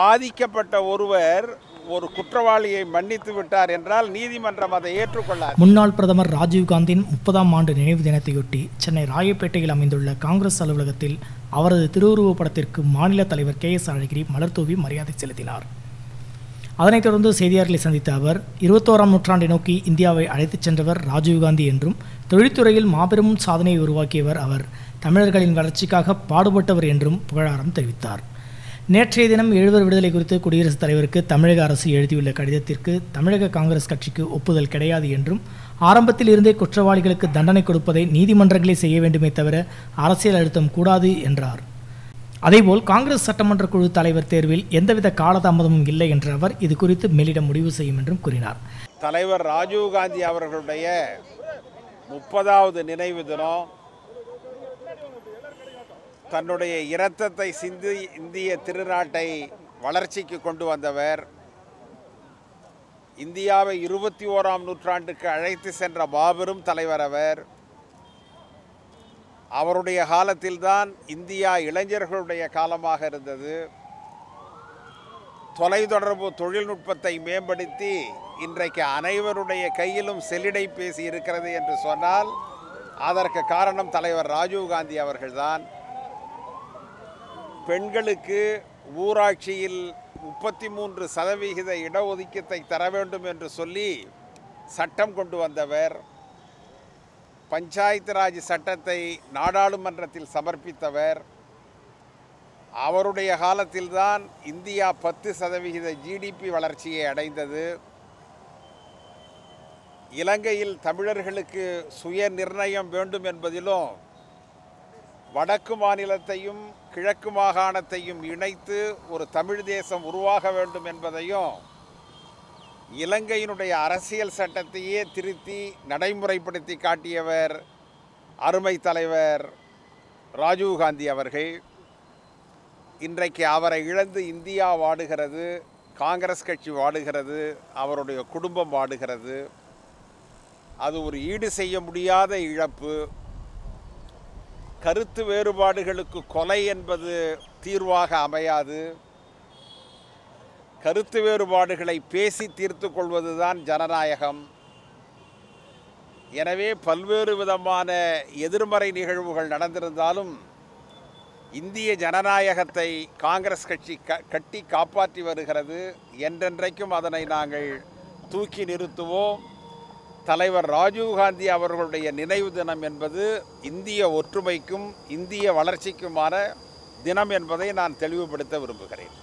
பாதிக்கப்பட்ட ஒருவர் ஒரு குற்றவாளியை மன்னித்து விட்டார் என்றால் நீதிமன்றம் அதை ஏற்றுக்கொள்ளாது முன்னாள் பிரதமர் ராஜீவ்காந்தின் முப்பதாம் ஆண்டு நினைவு தினத்தையொட்டி சென்னை ராயப்பேட்டையில் அமைந்துள்ள காங்கிரஸ் அலுவலகத்தில் அவரது திருவுருவப் படத்திற்கு மாநில தலைவர் கே எஸ் அழகிரி மலர்தூவி மரியாதை செலுத்தினார் அதனைத் தொடர்ந்து செய்தியாளர்களை சந்தித்த அவர் இருபத்தோராம் நூற்றாண்டை நோக்கி இந்தியாவை அழைத்துச் சென்றவர் ராஜீவ்காந்தி என்றும் தொழில்துறையில் மாபெரும் சாதனையை உருவாக்கியவர் அவர் தமிழர்களின் வளர்ச்சிக்காக பாடுபட்டவர் என்றும் புகழாரம் தெரிவித்தார் நேற்றைய தினம் எழுவர் விடுதலை குறித்து குடியரசுத் தலைவருக்கு தமிழக அரசு எழுதியுள்ள கடிதத்திற்கு தமிழக காங்கிரஸ் கட்சிக்கு ஒப்புதல் கிடையாது என்றும் ஆரம்பத்தில் இருந்தே குற்றவாளிகளுக்கு தண்டனை கொடுப்பதை நீதிமன்றங்களே செய்ய வேண்டுமே தவிர அரசியல் அழுத்தம் கூடாது என்றார் அதேபோல் காங்கிரஸ் சட்டமன்ற குழு தலைவர் தேர்வில் எந்தவித காலதாமதமும் இல்லை என்ற அவர் இது குறித்து மேலிடம் முடிவு செய்யும் என்றும் கூறினார் தலைவர் ராஜீவ்காந்தி அவர்களுடைய முப்பதாவது நினைவு தினம் தன்னுடைய இரத்தத்தை சிந்தி இந்திய திருநாட்டை வளர்ச்சிக்கு கொண்டு வந்தவர் இந்தியாவை இருபத்தி ஓராம் நூற்றாண்டுக்கு அழைத்து சென்ற மாபெரும் தலைவர் அவர் அவருடைய காலத்தில்தான் இந்தியா இளைஞர்களுடைய காலமாக இருந்தது தொலைத்தொடர்பு தொழில்நுட்பத்தை மேம்படுத்தி இன்றைக்கு அனைவருடைய கையிலும் செல்லிடைபேசி இருக்கிறது என்று சொன்னால் அதற்கு காரணம் தலைவர் ராஜீவ்காந்தி அவர்கள்தான் பெண்களுக்கு ஊராட்சியில் முப்பத்தி மூன்று சதவிகித இடஒதுக்கீட்டை தர வேண்டும் என்று சொல்லி சட்டம் கொண்டு வந்தவர் பஞ்சாயத்து ராஜ் சட்டத்தை நாடாளுமன்றத்தில் சமர்ப்பித்தவர் அவருடைய காலத்தில்தான் இந்தியா பத்து சதவிகித ஜிடிபி வளர்ச்சியை அடைந்தது இலங்கையில் தமிழர்களுக்கு சுய நிர்ணயம் வேண்டும் என்பதிலும் வடக்கு மாநிலத்தையும் கிழக்கு மாகாணத்தையும் இணைத்து ஒரு தமிழ் தேசம் உருவாக வேண்டும் என்பதையும் இலங்கையினுடைய அரசியல் சட்டத்தையே திருத்தி நடைமுறைப்படுத்தி காட்டியவர் அருமை தலைவர் ராஜீவ்காந்தி அவர்கள் இன்றைக்கு அவரை இழந்து இந்தியா வாடுகிறது காங்கிரஸ் கட்சி வாடுகிறது அவருடைய குடும்பம் வாடுகிறது அது ஒரு ஈடு செய்ய முடியாத இழப்பு கருத்து வேறுபாடுகளுக்கு கொலை என்பது தீர்வாக அமையாது கருத்து வேறுபாடுகளை பேசி தீர்த்து கொள்வதுதான் ஜனநாயகம் எனவே பல்வேறு விதமான எதிர்மறை நிகழ்வுகள் நடந்திருந்தாலும் இந்திய ஜனநாயகத்தை காங்கிரஸ் கட்சி க கட்டி காப்பாற்றி வருகிறது என்றென்றைக்கும் அதனை நாங்கள் தூக்கி நிறுத்துவோம் தலைவர் ராஜீவ்காந்தி அவர்களுடைய நினைவு தினம் என்பது இந்திய ஒற்றுமைக்கும் இந்திய வளர்ச்சிக்குமான தினம் என்பதை நான் தெளிவுபடுத்த விரும்புகிறேன்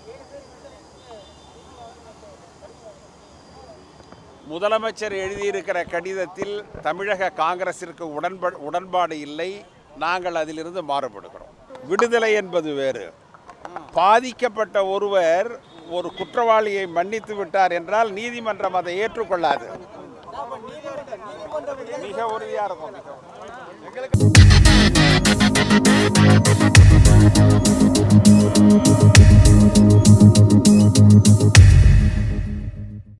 முதலமைச்சர் எழுதியிருக்கிற கடிதத்தில் தமிழக காங்கிரசிற்கு உடன்பா உடன்பாடு இல்லை நாங்கள் அதிலிருந்து மாறுபடுகிறோம் விடுதலை என்பது வேறு பாதிக்கப்பட்ட ஒருவர் ஒரு குற்றவாளியை மன்னித்து விட்டார் என்றால் நீதிமன்றம் அதை ஏற்றுக்கொள்ளாது மிக உறுதியாக இருக்கும் மிக Thank you.